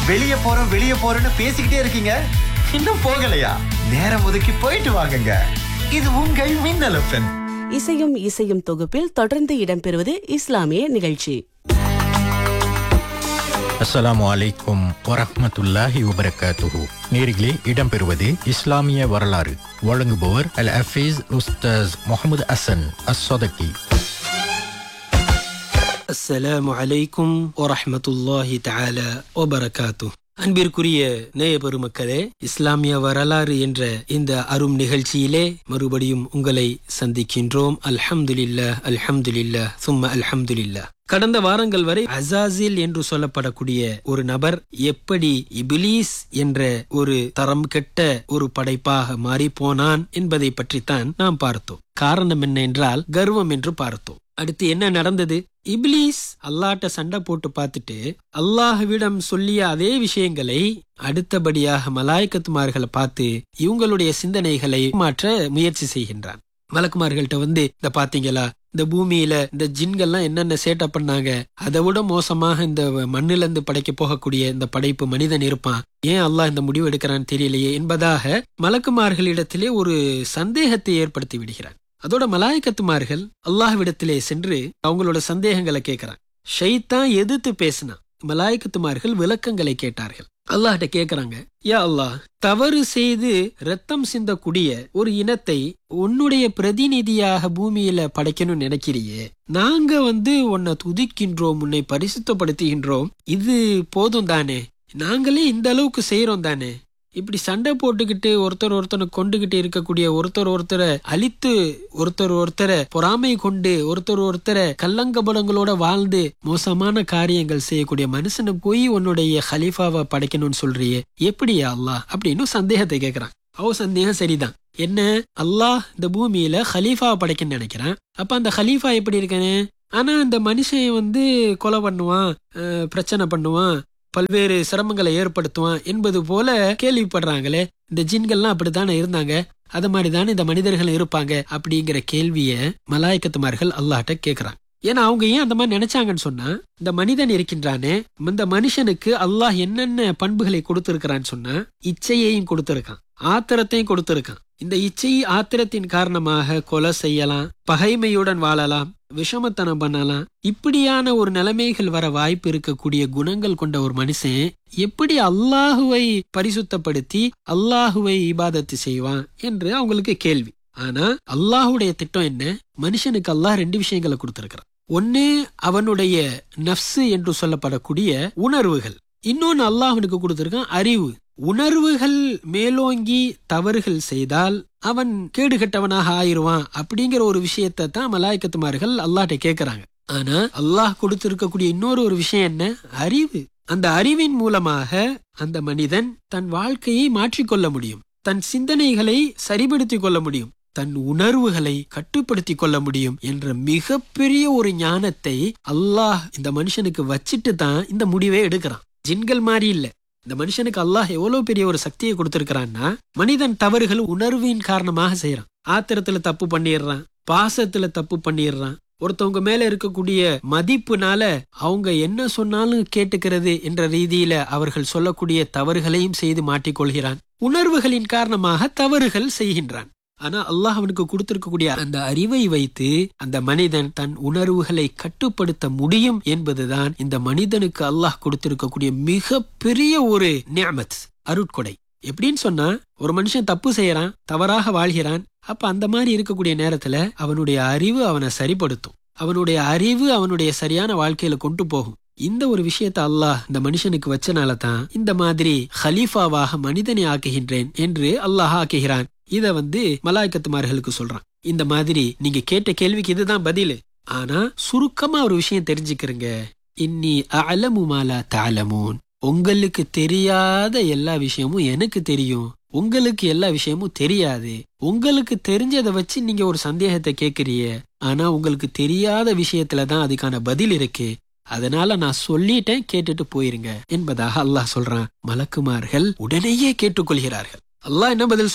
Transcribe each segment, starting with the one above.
வெளியே போறோம் வெளியே போறோம்னு பேசிக்கிட்டே இருக்கீங்க இன்னும் போகலையா நேரம் ஒதுக்கி போயிட்டு வாங்குங்க இது உங்கள் மின்னல் எஃப்எம் இசையும் இசையும் தொகுப்பில் தொடர்ந்து இடம்பெறுவது இஸ்லாமிய நிகழ்ச்சி அஸ்ஸலாமு அலைக்கும் வரஹ்மத்துல்லாஹி வபரகாத்துஹு நேரிலே இடம்பெறுவது இஸ்லாமிய வரலாறு வழங்குபவர் அல் ஹஃபீஸ் உஸ்தாஸ் முகமது அசன் அஸ்ஸதகி அஸ்ஸலாமு அலைக்கும் வரஹ்மத்துல்லாஹி தஆலா வபரகாத்து அன்பிற்குரிய நேய பெருமக்களே இஸ்லாமிய வரலாறு என்ற இந்த அரும் நிகழ்ச்சியிலே மறுபடியும் உங்களை சந்திக்கின்றோம் அல்ஹம்துலில்லாஹ் அல்ஹம்துலில்லாஹ் சும்ம அல்ஹம்துலில்லாஹ் கடந்த வாரங்கள் வரை அசாசில் என்று சொல்லப்படக்கூடிய ஒரு நபர் எப்படி இபிலீஸ் என்ற ஒரு தரம் கெட்ட ஒரு படைப்பாக மாறி போனான் என்பதை பற்றித்தான் நாம் பார்த்தோம் காரணம் என்ன என்றால் கர்வம் என்று பார்த்தோம் அடுத்து என்ன நடந்தது இப்லீஸ் அல்லாட்ட சண்டை போட்டு பார்த்துட்டு அல்லாஹ்விடம் சொல்லிய அதே விஷயங்களை அடுத்தபடியாக மலாய்க்கத்துமார்களை பார்த்து இவங்களுடைய சிந்தனைகளை மாற்ற முயற்சி செய்கின்றான் மலக்குமார்கள்ட்ட வந்து இந்த பாத்தீங்களா இந்த பூமியில இந்த ஜின்கள்லாம் என்னென்ன சேட்டை பண்ணாங்க அதை விட மோசமாக இந்த மண்ணில இருந்து படைக்க போகக்கூடிய இந்த படைப்பு மனிதன் இருப்பான் ஏன் அல்லாஹ் இந்த முடிவு எடுக்கிறான்னு தெரியலையே என்பதாக மலக்குமார்களிடத்திலே ஒரு சந்தேகத்தை ஏற்படுத்தி விடுகிறான் அதோட மலாய்க்கத்துமார்கள் அல்லாஹ்விடத்திலே சென்று அவங்களோட சந்தேகங்களை கேட்கிறான் ஷைத்தான் எதிர்த்து பேசினான் மலாய்க்கத்துமார்கள் விளக்கங்களை கேட்டார்கள் அல்லாஹ்ட்ட கேக்குறாங்க யா அல்லாஹ் தவறு செய்து ரத்தம் சிந்தக்கூடிய ஒரு இனத்தை உன்னுடைய பிரதிநிதியாக பூமியில படைக்கணும்னு நினைக்கிறியே நாங்க வந்து உன்னை துதிக்கின்றோம் உன்னை பரிசுத்தப்படுத்துகின்றோம் இது போதும் தானே நாங்களே இந்த அளவுக்கு செய்யறோம் தானே இப்படி சண்டை போட்டுக்கிட்டு ஒருத்தர் ஒருத்தனை கொண்டுகிட்டு இருக்கக்கூடிய ஒருத்தர் ஒருத்தரை அழித்து ஒருத்தர் ஒருத்தரை பொறாமை கொண்டு ஒருத்தர் ஒருத்தரை கல்லங்கபலங்களோட வாழ்ந்து மோசமான காரியங்கள் செய்யக்கூடிய மனுஷனை போய் உன்னுடைய ஹலீஃபாவை படைக்கணும்னு சொல்றியே எப்படியா அல்லாஹ் அப்படின்னு சந்தேகத்தை கேக்குறான் அவ சந்தேகம் சரிதான் என்ன அல்லாஹ் இந்த பூமியில ஹலீஃபாவை படைக்கன்னு நினைக்கிறான் அப்ப அந்த ஹலீஃபா எப்படி இருக்கானே ஆனா அந்த மனுஷன் வந்து கொலை பண்ணுவான் அஹ், பிரச்சனை பண்ணுவான் பல்வேறு சிரமங்களை ஏற்படுத்துவான் என்பது போல கேள்விப்படுறாங்களே இந்த ஜின்கள்லாம் அப்படித்தானே இருந்தாங்க அது மாதிரி தானே இந்த மனிதர்கள் இருப்பாங்க அப்படிங்கிற கேள்விய மலாய்க்கத்துமார்கள் அல்லாஹ்ட்ட கேக்குறாங்க ஏன்னா அவங்க ஏன் அந்த மாதிரி நினைச்சாங்கன்னு சொன்னா இந்த மனிதன் இருக்கின்றானே இந்த மனுஷனுக்கு அல்லாஹ் என்னென்ன பண்புகளை கொடுத்திருக்கிறான்னு சொன்னா இச்சையையும் கொடுத்திருக்கான் ஆத்திரத்தையும் கொடுத்திருக்கான் இந்த இச்சை ஆத்திரத்தின் காரணமாக கொலை செய்யலாம் பகைமையுடன் வாழலாம் விஷமத்தனம் பண்ணலாம் இப்படியான ஒரு நிலைமைகள் வர வாய்ப்பு இருக்கக்கூடிய குணங்கள் கொண்ட ஒரு மனுஷன் எப்படி அல்லாஹுவை பரிசுத்தப்படுத்தி அல்லாஹுவை இபாதத்து செய்வான் என்று அவங்களுக்கு கேள்வி ஆனா அல்லாஹுடைய திட்டம் என்ன மனுஷனுக்கு அல்லாஹ் ரெண்டு விஷயங்களை கொடுத்திருக்கிறான் ஒன்னு அவனுடைய நஃப்ஸு என்று சொல்லப்படக்கூடிய உணர்வுகள் இன்னொன்னு அல்லாஹ் அவனுக்கு கொடுத்திருக்கான் அறிவு உணர்வுகள் மேலோங்கி தவறுகள் செய்தால் அவன் கேடுகட்டவனாக ஆயிருவான் அப்படிங்கிற ஒரு விஷயத்தை தான் மலாய்க்கத்துமார்கள் அல்லாஹ்ட்ட கேக்குறாங்க ஆனா அல்லாஹ் கொடுத்திருக்கக்கூடிய இன்னொரு ஒரு விஷயம் என்ன அறிவு அந்த அறிவின் மூலமாக அந்த மனிதன் தன் வாழ்க்கையை மாற்றிக்கொள்ள முடியும் தன் சிந்தனைகளை சரிபடுத்திக் கொள்ள முடியும் தன் உணர்வுகளை கட்டுப்படுத்திக் கொள்ள முடியும் என்ற மிகப்பெரிய ஒரு ஞானத்தை அல்லாஹ் இந்த மனுஷனுக்கு வச்சிட்டு தான் இந்த முடிவே எடுக்கிறான் ஜின்கள் மாதிரி இல்ல இந்த மனுஷனுக்கு அல்லாஹ் எவ்வளவு பெரிய ஒரு சக்தியை கொடுத்திருக்கிறான்னா மனிதன் தவறுகள் உணர்வின் காரணமாக செய்யறான் ஆத்திரத்துல தப்பு பண்ணிடுறான் பாசத்துல தப்பு பண்ணிடுறான் ஒருத்தவங்க மேல இருக்கக்கூடிய மதிப்புனால அவங்க என்ன சொன்னாலும் கேட்டுக்கிறது என்ற ரீதியில அவர்கள் சொல்லக்கூடிய தவறுகளையும் செய்து மாட்டிக்கொள்கிறான் உணர்வுகளின் காரணமாக தவறுகள் செய்கின்றான் ஆனா அல்லாஹ் அவனுக்கு கொடுத்திருக்கக்கூடிய அந்த அறிவை வைத்து அந்த மனிதன் தன் உணர்வுகளை கட்டுப்படுத்த முடியும் என்பதுதான் இந்த மனிதனுக்கு அல்லாஹ் கொடுத்திருக்கக்கூடிய மிக பெரிய ஒரு நியமத் அருட்கொடை எப்படின்னு சொன்னா ஒரு மனுஷன் தப்பு செய்யறான் தவறாக வாழ்கிறான் அப்ப அந்த மாதிரி இருக்கக்கூடிய நேரத்துல அவனுடைய அறிவு அவனை சரிப்படுத்தும் அவனுடைய அறிவு அவனுடைய சரியான வாழ்க்கையில கொண்டு போகும் இந்த ஒரு விஷயத்த அல்லாஹ் இந்த மனுஷனுக்கு வச்சனால தான் இந்த மாதிரி ஹலீஃபாவாக மனிதனை ஆக்குகின்றேன் என்று அல்லாஹ் ஆக்குகிறான் இத வந்து மலாய்க்கத்துமார்களுக்கு சொல்றான் இந்த மாதிரி நீங்க கேட்ட கேள்விக்கு இதுதான் பதிலு ஆனா சுருக்கமா ஒரு விஷயம் தெரிஞ்சுக்கிறங்க இன்னி அலமு மாலா தாலமூன் உங்களுக்கு தெரியாத எல்லா விஷயமும் எனக்கு தெரியும் உங்களுக்கு எல்லா விஷயமும் தெரியாது உங்களுக்கு தெரிஞ்சதை வச்சு நீங்க ஒரு சந்தேகத்தை கேக்குறிய ஆனா உங்களுக்கு தெரியாத விஷயத்துல தான் அதுக்கான பதில் இருக்கு அதனால நான் சொல்லிட்டேன் கேட்டுட்டு போயிருங்க என்பதாக அல்லாஹ் சொல்றான் மலக்குமார்கள் உடனேயே கேட்டுக்கொள்கிறார்கள் அல்லாஹ் என்ன பதில் சொல்றான்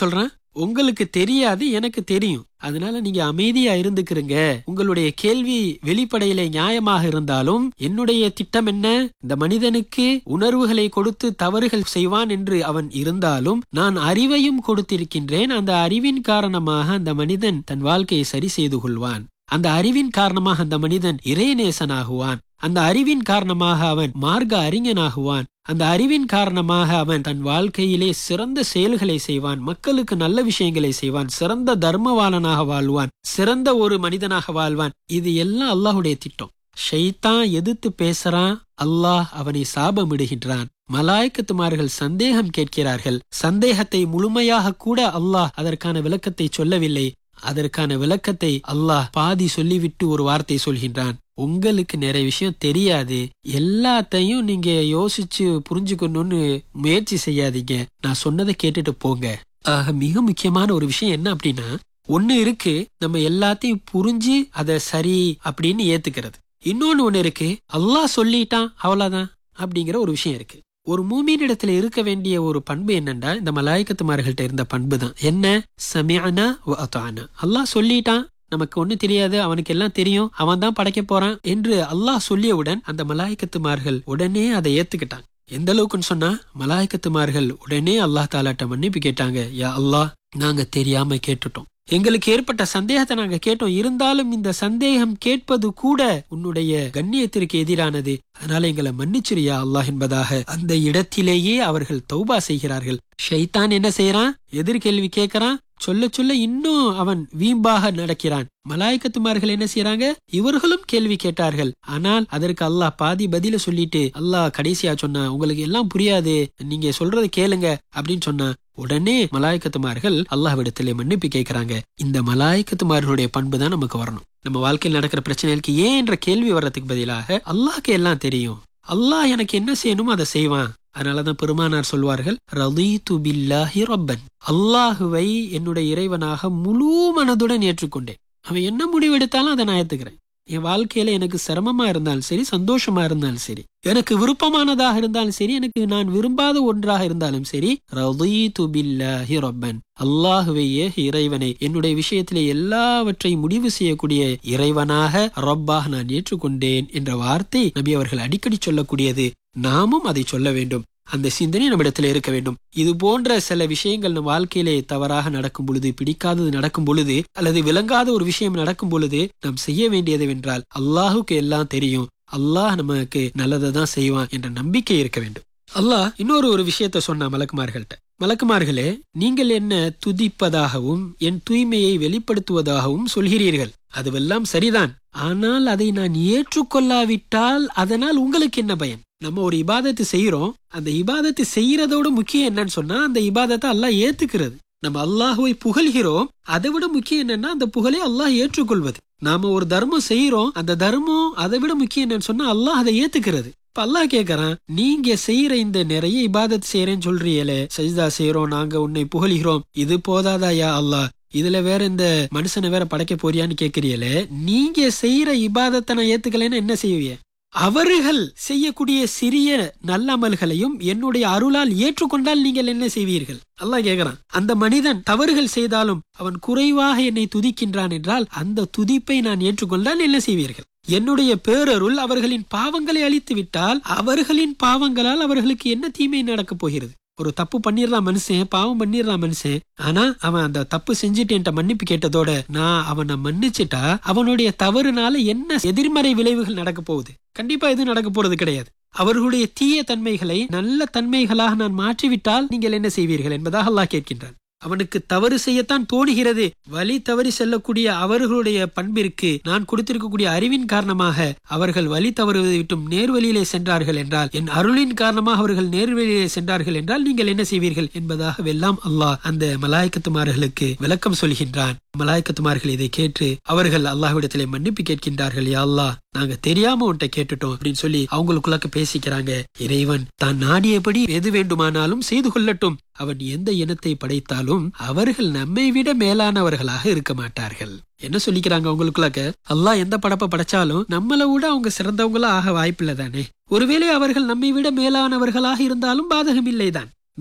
உங்களுக்கு தெரியாது எனக்கு தெரியும் அதனால நீங்க அமைதியா இருந்துக்கிறங்க உங்களுடைய கேள்வி வெளிப்படையிலே நியாயமாக இருந்தாலும் என்னுடைய திட்டம் என்ன இந்த மனிதனுக்கு உணர்வுகளை கொடுத்து தவறுகள் செய்வான் என்று அவன் இருந்தாலும் நான் அறிவையும் கொடுத்திருக்கின்றேன் அந்த அறிவின் காரணமாக அந்த மனிதன் தன் வாழ்க்கையை சரி செய்து கொள்வான் அந்த அறிவின் காரணமாக அந்த மனிதன் இறைநேசனாகுவான் அந்த அறிவின் காரணமாக அவன் மார்க்க அறிஞனாகுவான் அந்த அறிவின் காரணமாக அவன் தன் வாழ்க்கையிலே சிறந்த செயல்களை செய்வான் மக்களுக்கு நல்ல விஷயங்களை செய்வான் சிறந்த தர்மவாளனாக வாழ்வான் சிறந்த ஒரு மனிதனாக வாழ்வான் இது எல்லாம் அல்லாஹுடைய திட்டம் ஷைத்தான் எதிர்த்து பேசுறான் அல்லாஹ் அவனை சாபமிடுகின்றான் மலாய்க்கத்துமார்கள் சந்தேகம் கேட்கிறார்கள் சந்தேகத்தை முழுமையாக கூட அல்லாஹ் அதற்கான விளக்கத்தை சொல்லவில்லை அதற்கான விளக்கத்தை அல்லாஹ் பாதி சொல்லிவிட்டு ஒரு வார்த்தை சொல்கின்றான் உங்களுக்கு நிறைய விஷயம் தெரியாது எல்லாத்தையும் நீங்க யோசிச்சு புரிஞ்சுக்கணும்னு முயற்சி செய்யாதீங்க நான் சொன்னதை கேட்டுட்டு போங்க ஆக மிக முக்கியமான ஒரு விஷயம் என்ன அப்படின்னா ஒண்ணு இருக்கு நம்ம எல்லாத்தையும் புரிஞ்சு அதை சரி அப்படின்னு ஏத்துக்கிறது இன்னொன்னு ஒண்ணு இருக்கு அல்லாஹ் சொல்லிட்டான் அவ்வளவுதான் அப்படிங்கிற ஒரு விஷயம் இருக்கு ஒரு மூமியினிடத்துல இருக்க வேண்டிய ஒரு பண்பு என்னண்டா இந்த மலாய்க்கத்துமார்கள்ட்ட இருந்த பண்பு தான் என்ன சமியானா அத்தானா அல்லாஹ் சொல்லிட்டான் நமக்கு ஒண்ணு தெரியாது அவனுக்கு எல்லாம் தெரியும் அவன் தான் படைக்க போறான் என்று அல்லாஹ் சொல்லியவுடன் அந்த மலாய்க்கத்துமார்கள் உடனே அதை ஏத்துக்கிட்டாங்க எந்த அளவுக்குன்னு சொன்னா மலாய்க்கத்துமார்கள் உடனே அல்லாஹ் தாலாட்ட மன்னிப்பு கேட்டாங்க யா அல்லாஹ் நாங்க தெரியாம கேட்டுட்டோம் எங்களுக்கு ஏற்பட்ட சந்தேகத்தை நாங்க கேட்டோம் இருந்தாலும் இந்த சந்தேகம் கேட்பது கூட உன்னுடைய கண்ணியத்திற்கு எதிரானது அதனால எங்களை மன்னிச்சிரியா அல்லாஹ் என்பதாக அந்த இடத்திலேயே அவர்கள் தௌபா செய்கிறார்கள் ஷைத்தான் என்ன செய்யறான் எதிர்கேள்வி கேட்கறான் சொல்ல சொல்ல இன்னும் அவன் வீம்பாக நடக்கிறான் மலாய்க்கத்துமார்கள் என்ன செய்யறாங்க இவர்களும் கேள்வி கேட்டார்கள் ஆனால் அதற்கு அல்லாஹ் பாதி பதில சொல்லிட்டு அல்லாஹ் கடைசியா சொன்னா உங்களுக்கு எல்லாம் புரியாது நீங்க சொல்றதை கேளுங்க அப்படின்னு சொன்னா உடனே மலாய்க்கத்துமார்கள் அல்லாஹ்விடத்திலே மன்னிப்பு கேட்கிறாங்க இந்த மலாய்க்கத்துமார்களுடைய பண்பு தான் நமக்கு வரணும் நம்ம வாழ்க்கையில் நடக்கிற பிரச்சனைகளுக்கு ஏன் என்ற கேள்வி வர்றதுக்கு பதிலாக அல்லாஹ்க்கு எல்லாம் தெரியும் அல்லாஹ் எனக்கு என்ன செய்யணுமோ அதை செய்வான் அதனாலதான் பெருமானார் சொல்வார்கள் ரதீது பில்லாஹி ரப்பன் அல்லாஹுவை என்னுடைய இறைவனாக முழு மனதுடன் ஏற்றுக்கொண்டேன் அவன் என்ன முடிவெடுத்தாலும் அதை நான் ஏத்துக்கிறேன் என் வாழ்க்கையில எனக்கு சிரமமா இருந்தாலும் சரி சந்தோஷமா இருந்தாலும் சரி எனக்கு விருப்பமானதாக இருந்தாலும் சரி எனக்கு நான் விரும்பாத ஒன்றாக இருந்தாலும் சரி ரதீது பில்லாஹி ரப்பன் அல்லாஹுவையே இறைவனை என்னுடைய விஷயத்திலே எல்லாவற்றையும் முடிவு செய்யக்கூடிய இறைவனாக ரப்பாக நான் ஏற்றுக்கொண்டேன் என்ற வார்த்தை நபி அவர்கள் அடிக்கடி சொல்லக்கூடியது நாமும் அதை சொல்ல வேண்டும் அந்த சிந்தனை நம்மிடத்தில் இருக்க வேண்டும் இது போன்ற சில விஷயங்கள் நம் வாழ்க்கையிலே தவறாக நடக்கும் பொழுது பிடிக்காதது நடக்கும் பொழுது அல்லது விளங்காத ஒரு விஷயம் நடக்கும் பொழுது நாம் செய்ய வேண்டியது வென்றால் அல்லாஹுக்கு எல்லாம் தெரியும் அல்லாஹ் நமக்கு நல்லதை தான் செய்வான் என்ற நம்பிக்கை இருக்க வேண்டும் அல்லாஹ் இன்னொரு ஒரு விஷயத்த சொன்னா மலக்குமார்கள்ட்ட மலக்குமார்களே நீங்கள் என்ன துதிப்பதாகவும் என் தூய்மையை வெளிப்படுத்துவதாகவும் சொல்கிறீர்கள் அதுவெல்லாம் சரிதான் ஆனால் அதை நான் ஏற்றுக்கொள்ளாவிட்டால் அதனால் உங்களுக்கு என்ன பயன் நம்ம ஒரு இபாதத்தை செய்யறோம் அந்த இபாதத்தை செய்யறதோட முக்கியம் என்னன்னு சொன்னா அந்த இபாதத்தை அல்லாஹ் ஏத்துக்கிறது நம்ம அல்லாஹுவை புகழ்கிறோம் அதை விட முக்கியம் என்னன்னா அந்த புகழை அல்லாஹ் ஏற்றுக்கொள்வது நாம ஒரு தர்மம் செய்யறோம் அந்த தர்மம் அதை விட முக்கியம் என்னன்னு சொன்னா அல்லாஹ் அதை ஏத்துக்கிறது இப்ப அல்லாஹ் கேக்குறான் நீங்க செய்யற இந்த நிறைய இபாதத் செய்யறேன்னு சொல்றீங்களே சஜிதா செய்யறோம் நாங்க உன்னை புகழ்கிறோம் இது போதாதா யா அல்லாஹ் இதுல வேற இந்த மனுஷனை வேற படைக்க போறியான்னு கேக்குறீங்களே நீங்க செய்யற இபாதத்தை நான் ஏத்துக்கலைன்னா என்ன செய்வீங்க அவர்கள் செய்யக்கூடிய சிறிய நல்லமல்களையும் என்னுடைய அருளால் ஏற்றுக்கொண்டால் நீங்கள் என்ன செய்வீர்கள் அல்லாஹ் கேக்குறான் அந்த மனிதன் தவறுகள் செய்தாலும் அவன் குறைவாக என்னை துதிக்கின்றான் என்றால் அந்த துதிப்பை நான் ஏற்றுக்கொண்டால் என்ன செய்வீர்கள் என்னுடைய பேரருள் அவர்களின் பாவங்களை அழித்து விட்டால் அவர்களின் பாவங்களால் அவர்களுக்கு என்ன தீமை நடக்கப் போகிறது ஒரு தப்பு பண்ணிடலாம் மனுஷன் பாவம் பண்ணிடலாம் மனுஷன் ஆனா அவன் அந்த தப்பு செஞ்சுட்டு என்கிட்ட மன்னிப்பு கேட்டதோட நான் அவனை மன்னிச்சுட்டா அவனுடைய தவறுனால என்ன எதிர்மறை விளைவுகள் நடக்க போகுது கண்டிப்பா எதுவும் நடக்க போறது கிடையாது அவர்களுடைய தீய தன்மைகளை நல்ல தன்மைகளாக நான் மாற்றிவிட்டால் நீங்கள் என்ன செய்வீர்கள் என்பதாக அல்லாஹ் கேட்கின்றான் அவனுக்கு தவறு செய்யத்தான் தோணுகிறது வழி தவறி செல்லக்கூடிய அவர்களுடைய பண்பிற்கு நான் கொடுத்திருக்கக்கூடிய அறிவின் காரணமாக அவர்கள் வழி தவறுவதை விட்டும் நேர்வழியிலே சென்றார்கள் என்றால் என் அருளின் காரணமாக அவர்கள் நேர்வழியிலே சென்றார்கள் என்றால் நீங்கள் என்ன செய்வீர்கள் என்பதாக வெல்லாம் அல்லாஹ் அந்த மலாய்க்கத்துமார்களுக்கு விளக்கம் சொல்கின்றான் மலாய்க்கத்துமார்கள் இதை கேட்டு அவர்கள் அல்லாஹ்விடத்திலே மன்னிப்பு கேட்கின்றார்கள் யா அல்லாஹ் நாங்க தெரியாம உன்ட்ட கேட்டுட்டோம் அப்படின்னு சொல்லி அவங்களுக்குள்ளாக்க பேசிக்கிறாங்க இறைவன் தான் நாடியபடி எது வேண்டுமானாலும் செய்து கொள்ளட்டும் அவன் எந்த இனத்தை படைத்தாலும் அவர்கள் நம்மை விட மேலானவர்களாக இருக்க மாட்டார்கள் என்ன சொல்லிக்கிறாங்க அவங்களுக்குள்ளாக்க அல்லாஹ் எந்த படப்பை படைச்சாலும் நம்மளை விட அவங்க சிறந்தவங்களா ஆக வாய்ப்பில்லை தானே ஒருவேளை அவர்கள் நம்மை விட மேலானவர்களாக இருந்தாலும் பாதகம் இல்லைதான்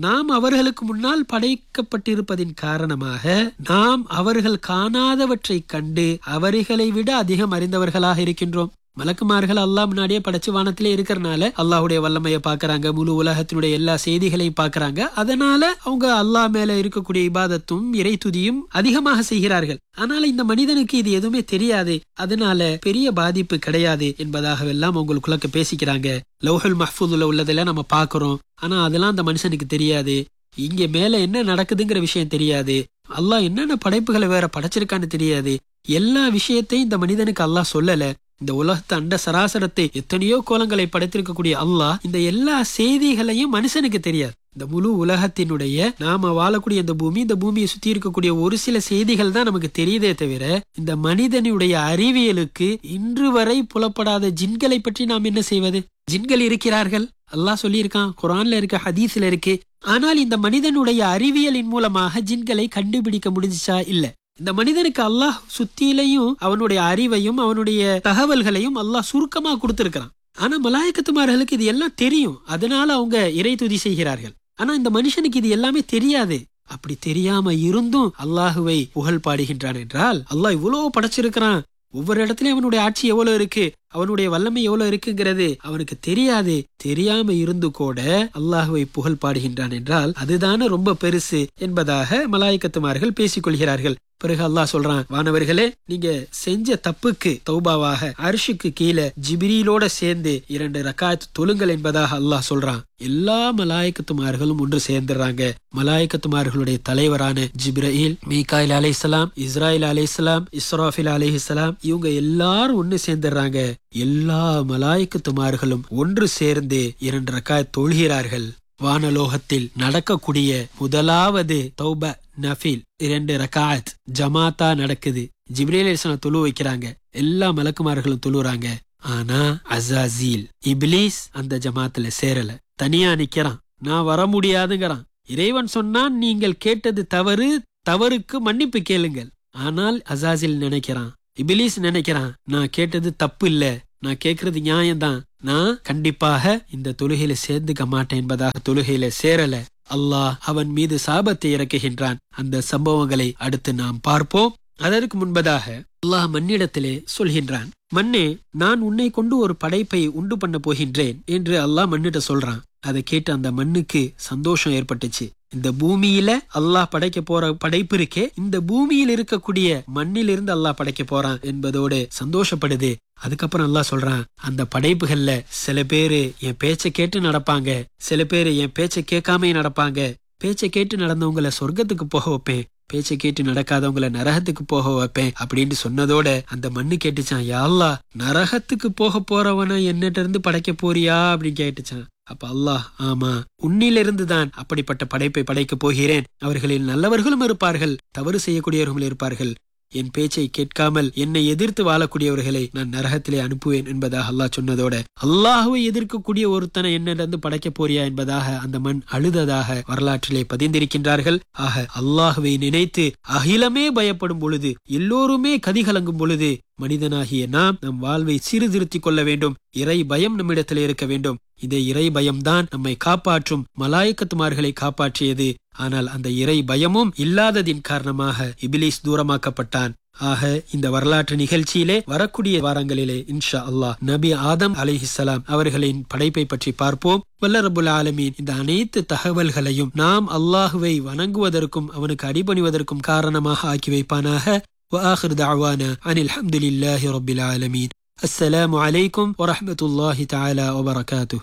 நாம் அவர்களுக்கு முன்னால் படைக்கப்பட்டிருப்பதின் காரணமாக நாம் அவர்கள் காணாதவற்றை கண்டு அவர்களை விட அதிகம் அறிந்தவர்களாக இருக்கின்றோம் மலக்குமார்கள் அல்லாஹ் முன்னாடியே படைச்சு வானத்திலே இருக்கிறனால அல்லாஹ்வுடைய வல்லமையை பாக்குறாங்க முழு உலகத்தினுடைய எல்லா செய்திகளையும் பாக்குறாங்க அதனால அவங்க அல்லாஹ் மேல இருக்கக்கூடிய இபாதத்தும் இறை துதியும் அதிகமாக செய்கிறார்கள் ஆனால் இந்த மனிதனுக்கு இது எதுவுமே தெரியாது அதனால பெரிய பாதிப்பு கிடையாது என்பதாகவெல்லாம் உங்களுக்குள்ள பேசிக்கிறாங்க லௌஹல் மஹ்பூதுல உள்ளதெல்லாம் நம்ம பாக்குறோம் ஆனா அதெல்லாம் அந்த மனுஷனுக்கு தெரியாது இங்க மேல என்ன நடக்குதுங்கிற விஷயம் தெரியாது அல்லாஹ் என்னென்ன படைப்புகளை வேற படைச்சிருக்கான்னு தெரியாது எல்லா விஷயத்தையும் இந்த மனிதனுக்கு அல்லாஹ் சொல்லல இந்த உலகத்து அண்ட சராசரத்தை எத்தனையோ கோலங்களை படைத்திருக்கக்கூடிய அல்லாஹ் இந்த எல்லா செய்திகளையும் மனுஷனுக்கு தெரியாது இந்த முழு உலகத்தினுடைய நாம வாழக்கூடிய இந்த பூமி இந்த பூமியை சுத்தி இருக்கக்கூடிய ஒரு சில செய்திகள் தான் நமக்கு தெரியுதே தவிர இந்த மனிதனுடைய அறிவியலுக்கு இன்று வரை புலப்படாத ஜின்களை பற்றி நாம் என்ன செய்வது ஜின்கள் இருக்கிறார்கள் அல்லாஹ் சொல்லியிருக்கான் குரான்ல இருக்க ஹதீஸ்ல இருக்கு ஆனால் இந்த மனிதனுடைய அறிவியலின் மூலமாக ஜின்களை கண்டுபிடிக்க முடிஞ்சுச்சா இல்ல இந்த மனிதனுக்கு அல்லாஹ் சுத்தியிலையும் அவனுடைய அறிவையும் அவனுடைய தகவல்களையும் அல்லாஹ் சுருக்கமா கொடுத்திருக்கிறான் ஆனா மலாயக்கத்துமார்களுக்கு இது எல்லாம் தெரியும் அதனால அவங்க இறை துதி செய்கிறார்கள் ஆனா இந்த மனுஷனுக்கு இது எல்லாமே தெரியாது அப்படி தெரியாம இருந்தும் அல்லாஹுவை புகழ் பாடுகின்றான் என்றால் அல்லாஹ் இவ்வளவு படைச்சிருக்கிறான் ஒவ்வொரு இடத்துலயும் அவனுடைய ஆட்சி எவ்வளவு இருக்கு அவனுடைய வல்லமை எவ்வளவு இருக்குங்கிறது அவனுக்கு தெரியாது தெரியாம இருந்து கூட அல்லாஹுவை புகழ் பாடுகின்றான் என்றால் அதுதானே ரொம்ப பெருசு என்பதாக மலாய்க்கத்துமார்கள் பேசிக் கொள்கிறார்கள் பிறகு அல்லாஹ் சொல்றான் வானவர்களே நீங்க செஞ்ச தப்புக்கு தௌபாவாக அரிஷுக்கு கீழே ஜிபிரியிலோட சேர்ந்து இரண்டு ரக்காயத் தொழுங்கள் என்பதாக அல்லாஹ் சொல்றான் எல்லா மலாய்க்கத்துமார்களும் ஒன்று சேர்ந்துடுறாங்க மலாய்க்கத்துமார்களுடைய தலைவரான ஜிப்ரஹீல் மீகாயில் அலைஹிஸ்ஸலாம் இஸ்ராயில் அலைஹிஸ்ஸலாம் இஸ்ராஃபில் அலைஹிஸ்ஸலாம் இவங்க எல்லாரும் ஒண்ணு சேர்ந்துடுறாங்க எல்லா மலாய்க்கத்துமார்களும் ஒன்று சேர்ந்து இரண்டு ரக்காயத் தொழுகிறார்கள் வானலோகத்தில் நடக்கக்கூடிய முதலாவது தௌப நஃபில் இரண்டு ரகாத் ஜமாத்தா நடக்குது ஜிப்ரேல் அலிஸ்லாம் தொழு வைக்கிறாங்க எல்லா மலக்குமார்களும் தொழுறாங்க ஆனா அசாசீல் இப்லீஸ் அந்த ஜமாத்துல சேரல தனியா நிக்கிறான் நான் வர முடியாதுங்கிறான் இறைவன் சொன்னான் நீங்கள் கேட்டது தவறு தவறுக்கு மன்னிப்பு கேளுங்கள் ஆனால் அசாசில் நினைக்கிறான் இபிலிஸ் நினைக்கிறான் நான் கேட்டது தப்பு இல்ல நான் கேக்குறது நியாயம்தான் நான் கண்டிப்பாக இந்த தொழுகையில சேர்ந்துக்க மாட்டேன் என்பதாக தொழுகையில சேரல அல்லாஹ் அவன் மீது சாபத்தை இறக்குகின்றான் அந்த சம்பவங்களை அடுத்து நாம் பார்ப்போம் அதற்கு முன்பதாக அல்லாஹ் மண்ணிடத்திலே சொல்கின்றான் மண்ணே நான் உன்னை கொண்டு ஒரு படைப்பை உண்டு பண்ண போகின்றேன் என்று அல்லாஹ் மண்ணிட்ட சொல்றான் அதை கேட்டு அந்த மண்ணுக்கு சந்தோஷம் ஏற்பட்டுச்சு இந்த பூமியில அல்லாஹ் படைக்க போற படைப்பு இருக்கே இந்த பூமியில் இருக்கக்கூடிய மண்ணிலிருந்து அல்லாஹ் படைக்க போறான் என்பதோடு சந்தோஷப்படுது அதுக்கப்புறம் அல்லாஹ் சொல்றான் அந்த படைப்புகள்ல சில பேரு என் பேச்சை கேட்டு நடப்பாங்க சில பேரு என் பேச்சை கேட்காம நடப்பாங்க பேச்சை கேட்டு நடந்தவங்கள சொர்க்கத்துக்கு போக வைப்பேன் பேச்சை கேட்டு நடக்காதவங்கள நரகத்துக்கு போக வைப்பேன் அப்படின்னு சொன்னதோட அந்த மண்ணு கேட்டுச்சான் யாழ்லா நரகத்துக்கு போக போறவன என்னட்ட இருந்து படைக்க போறியா அப்படின்னு கேட்டுச்சான் அப்ப அல்லாஹ் ஆமா உன்னிலிருந்து தான் அப்படிப்பட்ட படைப்பை படைக்க போகிறேன் அவர்களில் நல்லவர்களும் இருப்பார்கள் தவறு செய்யக்கூடியவர்களும் இருப்பார்கள் என் பேச்சை கேட்காமல் என்னை எதிர்த்து வாழக்கூடியவர்களை நான் நரகத்திலே அனுப்புவேன் என்பதாக அல்லாஹ் சொன்னதோட அல்லாஹுவை எதிர்க்கக்கூடிய ஒருத்தனை என்னிடந்து படைக்க போறியா என்பதாக அந்த மண் அழுததாக வரலாற்றிலே பதிந்திருக்கின்றார்கள் ஆக அல்லாஹுவை நினைத்து அகிலமே பயப்படும் பொழுது எல்லோருமே கதிகலங்கும் பொழுது மனிதனாகிய நாம் நம் வாழ்வை சீர்திருத்திக் கொள்ள வேண்டும் இறை பயம் நம்மிடத்தில் இருக்க வேண்டும் இந்த இறை பயம்தான் நம்மை காப்பாற்றும் மலாயக்கத்துமார்களை காப்பாற்றியது ஆனால் அந்த இறை பயமும் இல்லாததின் காரணமாக இபிலிஸ் தூரமாக்கப்பட்டான் ஆக இந்த வரலாற்று நிகழ்ச்சியிலே வரக்கூடிய வாரங்களிலே இன்ஷா அல்லாஹ் நபி ஆதம் அலிஹிசலாம் அவர்களின் படைப்பை பற்றி பார்ப்போம் வல்ல ரபுல் ஆலமீன் இந்த அனைத்து தகவல்களையும் நாம் அல்லாஹுவை வணங்குவதற்கும் அவனுக்கு அடிபணிவதற்கும் காரணமாக ஆக்கி வைப்பானாக وآخر دعوانا عن الحمد لله رب العالمين السلام عليكم ورحمة الله تعالى وبركاته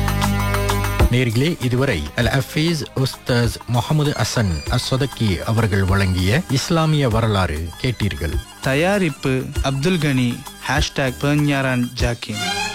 நேர்களே இதுவரை அல் அஃபீஸ் உஸ்தாஸ் முகமது அசன் அஸ்வதக்கி அவர்கள் வழங்கிய இஸ்லாமிய வரலாறு கேட்டீர்கள் தயாரிப்பு அப்துல் கனி ஹேஷ்டாக் பேஞ்ஞாரான் ஜாக்கின்